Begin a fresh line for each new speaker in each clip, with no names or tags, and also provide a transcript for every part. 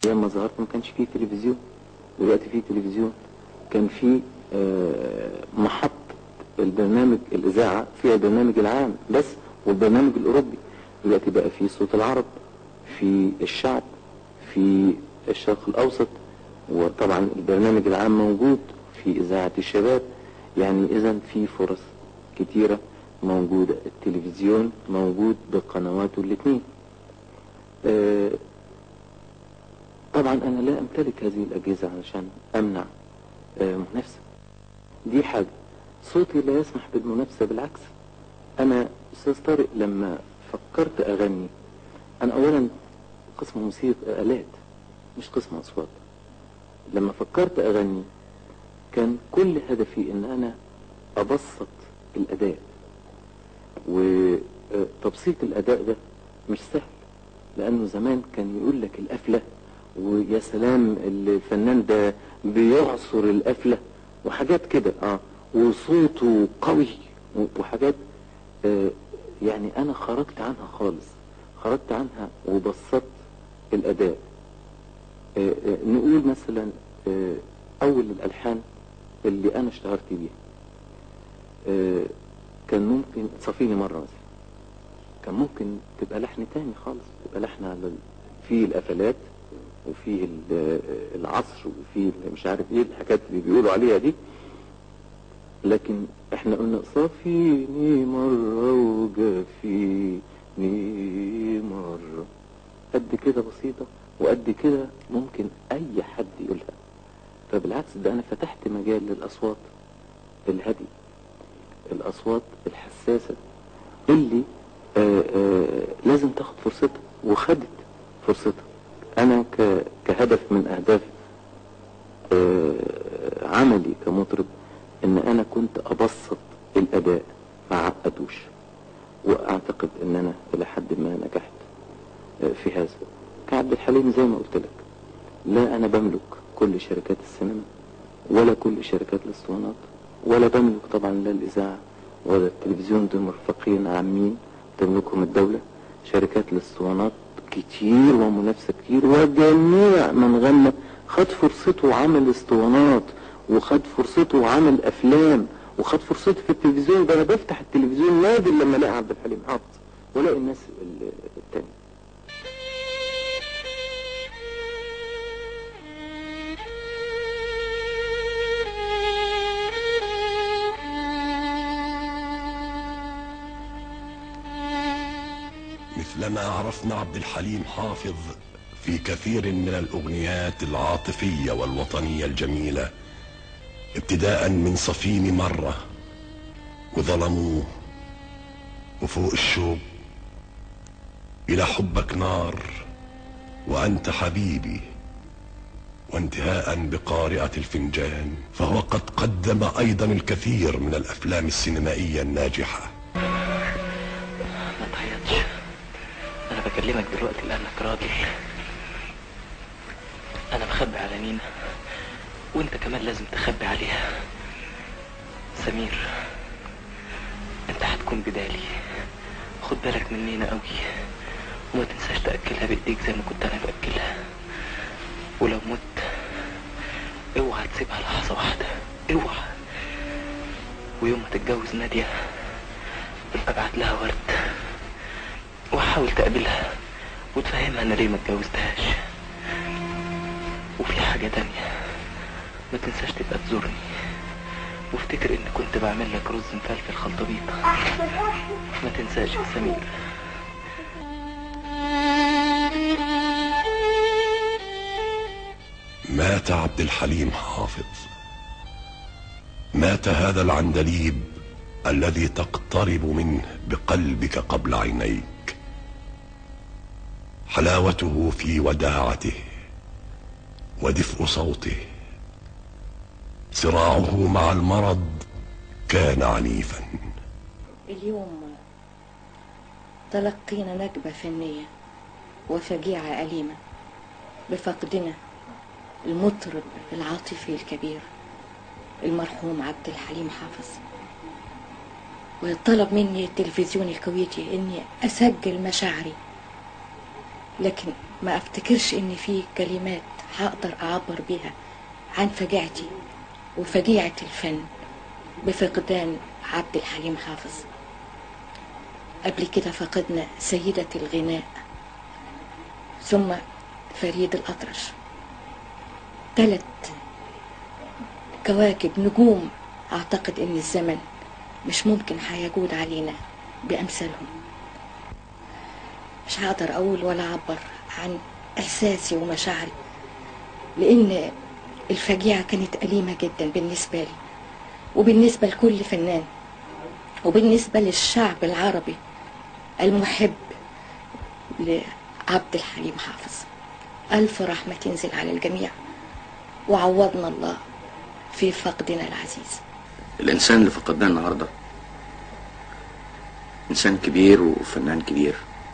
ايام ما ظهرت ما كانش فيه تلفزيون دلوقتي فيه تلفزيون كان فيه آه، محط البرنامج الاذاعه فيها البرنامج العام بس والبرنامج الاوروبي دلوقتي بقى فيه صوت العرب في الشعب في الشرق الاوسط وطبعا البرنامج العام موجود في اذاعه الشباب يعني اذا في فرص كتيره موجوده التلفزيون موجود بقنواته الاثنين آه، طبعا انا لا امتلك هذه الاجهزه علشان امنع آه، منافسه دي حاجه صوتي لا يسمح بالمنافسه بالعكس انا استاذ طارق لما فكرت اغني انا اولا قسم موسيقى الات مش قسم اصوات لما فكرت اغني كان كل هدفي ان انا ابسط الاداء وتبسيط الاداء ده مش سهل لانه زمان كان يقول لك القفله ويا سلام الفنان ده بيعصر القفله وحاجات كده اه وصوته قوي وحاجات آه يعني انا خرجت عنها خالص خرجت عنها وبسطت الاداء آه آه نقول مثلا آه اول الالحان اللي انا اشتهرت بيها آه كان ممكن صفيني مره مثلا كان ممكن تبقى لحن تاني خالص تبقى لحن على ال- فيه القفلات وفيه ال- العصر وفيه ال- مش عارف ايه الحاجات اللي بيقولوا عليها دي لكن احنا قلنا صفيني مرة وجافيني مرة قد كده بسيطة وقد كده ممكن اي حد يقولها فبالعكس ده انا فتحت مجال للاصوات الهادية الاصوات الحساسة اللي آآ آآ لازم تاخد فرصتها وخدت فرصتها انا ك- كهدف من اهداف آه، عملي كمطرب ان انا كنت ابسط الاداء ما عقدوش واعتقد ان انا الى حد ما نجحت آه، في هذا كعبد الحليم زي ما قلت لك لا انا بملك كل شركات السينما ولا كل شركات الاسطوانات ولا بملك طبعا لا الاذاعه ولا التلفزيون دول مرفقين عامين تملكهم الدوله شركات الاسطوانات كتير ومنافسه كتير وجميع من غنى خد فرصته وعمل اسطوانات وخد فرصته وعمل افلام وخد فرصته في التلفزيون ده انا بفتح التلفزيون نادر لما الاقي عبد الحليم حافظ والاقي الناس ال- التانية
مثلما عرفنا عبد الحليم حافظ في كثير من الأغنيات العاطفية والوطنية الجميلة ابتداء من صفيني مرة وظلموه وفوق الشوق إلى حبك نار وأنت حبيبي وانتهاء بقارئة الفنجان فهو قد قدم أيضا الكثير من الأفلام السينمائية الناجحة
ما تعيطش انا بكلمك دلوقتي لانك راجل انا مخبي على نينا وانت كمان لازم تخبي عليها سمير انت هتكون بدالي خد بالك من نينا قوي وما تنساش تاكلها بايديك زي ما كنت انا باكلها ولو مت اوعى تسيبها لحظه واحده اوعى ويوم ما تتجوز ناديه ابقى ابعت لها ورد وحاول تقابلها وتفهمها انا ليه ما اتجوزتهاش وفي حاجة تانية ما تنساش تبقى تزورني وافتكر اني كنت بعمل لك رز مفلفل خلطبيطة ما تنساش يا سمير
مات عبد الحليم حافظ مات هذا العندليب الذي تقترب منه بقلبك قبل عينيك حلاوته في وداعته ودفء صوته صراعه مع المرض كان عنيفا
اليوم تلقينا نكبة فنية وفجيعة أليمة بفقدنا المطرب العاطفي الكبير المرحوم عبد الحليم حافظ وطلب مني التلفزيون الكويتي اني اسجل مشاعري لكن ما افتكرش ان في كلمات هقدر اعبر بيها عن فجيعتي وفجيعة الفن بفقدان عبد الحليم حافظ قبل كده فقدنا سيدة الغناء ثم فريد الأطرش ثلاث كواكب نجوم أعتقد إن الزمن مش ممكن هيجود علينا بأمثالهم مش هقدر أقول ولا أعبر عن إحساسي ومشاعري لأن الفجيعة كانت أليمة جدا بالنسبة لي وبالنسبة لكل فنان وبالنسبة للشعب العربي المحب لعبد الحليم حافظ ألف رحمة تنزل على الجميع وعوضنا الله في فقدنا العزيز
الإنسان اللي فقدناه النهاردة إنسان كبير وفنان كبير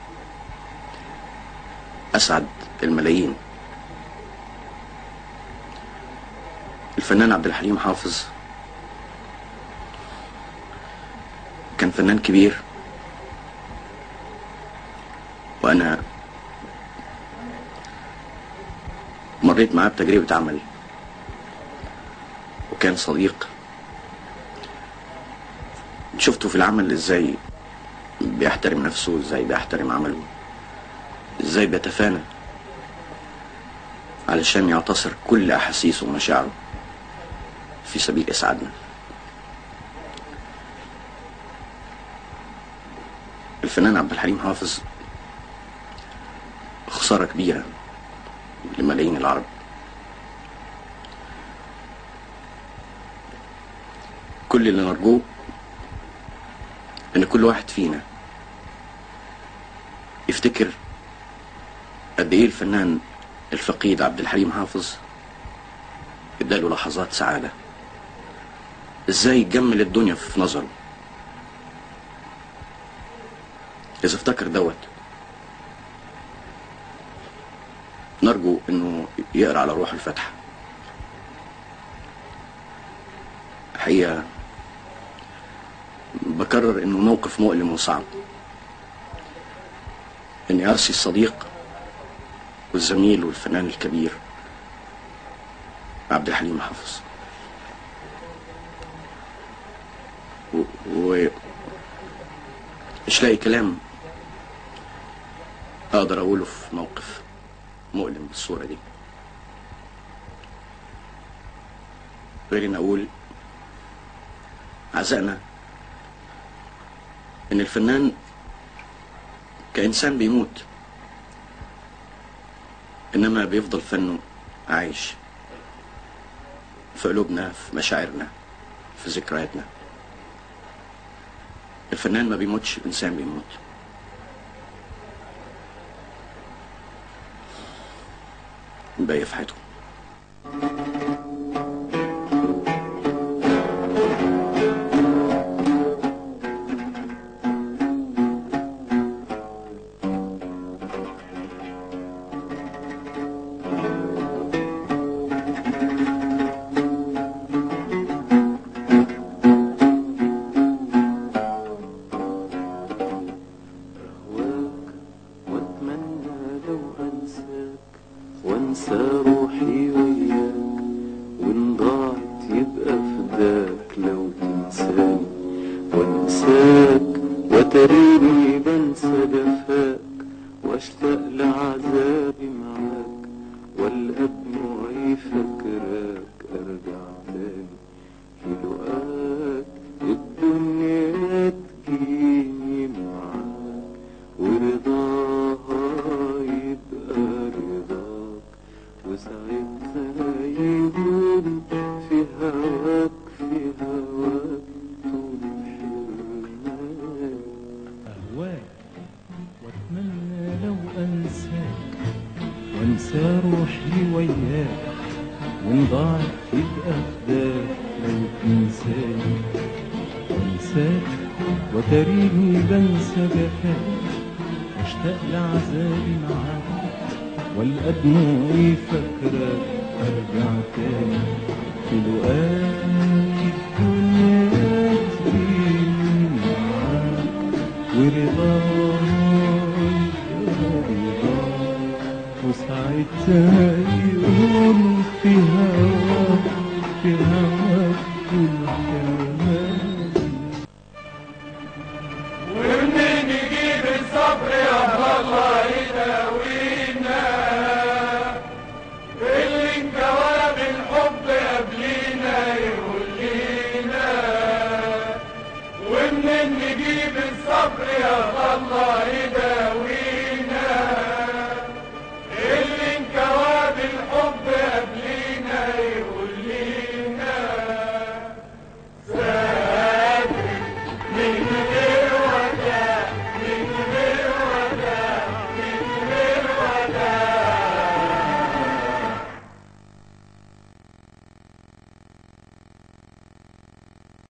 أسعد الملايين الفنان عبد الحليم حافظ كان فنان كبير وأنا مريت معاه بتجربة عمل وكان صديق شفته في العمل ازاي بيحترم نفسه ازاي بيحترم عمله ازاي بيتفانى علشان يعتصر كل احاسيسه ومشاعره في سبيل اسعادنا الفنان عبد الحليم حافظ خسارة كبيرة لملايين العرب كل اللي نرجوه ان كل واحد فينا يفتكر قد ايه الفنان الفقيد عبد الحليم حافظ اداله لحظات سعادة ازاي جمل الدنيا في نظره اذا افتكر دوت نرجو انه يقرا على روح الفاتحه حقيقه بكرر انه موقف مؤلم وصعب اني ارسي الصديق والزميل والفنان الكبير عبد الحليم حافظ و, و... مش لاقي كلام اقدر اقوله في موقف مؤلم بالصورة دي غير ان اقول عزائنا ان الفنان كإنسان بيموت انما بيفضل فنه عايش في قلوبنا في مشاعرنا في ذكرياتنا الفنان ما بيموتش الانسان بيموت باقي في حياته
أهواك وأتمنى لو أنساك وأنسى روحي وياك وإن ضاعت يبقى فداك لو تنساني وأنساك وتريني بنسى جفاك وأشتاق لعذابي معاك والقى دموعي فاكراك أرجع تاني في لقاك الدنيا تجيني معاك ورضاها يبقى رضاك وساعتها يهون في هواك في هواك طول حرماني
أهواك وأتمنى لو أنساك وأنسى روحي وياك وإن ضاعت يبقى فداك لو تنساني وأنساك وتريني بنسى جفاك واشتاق لعذابي معاك والقى دموعي فاكراك أرجع تاني في لقاك الدنيا تجيني معاك ورضاك رضاك وساعتها يقول في هواك في هواك كل حرمان
ومنين نجيب الصبر يا الله يداوينا اللي انجواب الحب قبلينا يقول لينا ومنين نجيب الصبر يا الله يداوينا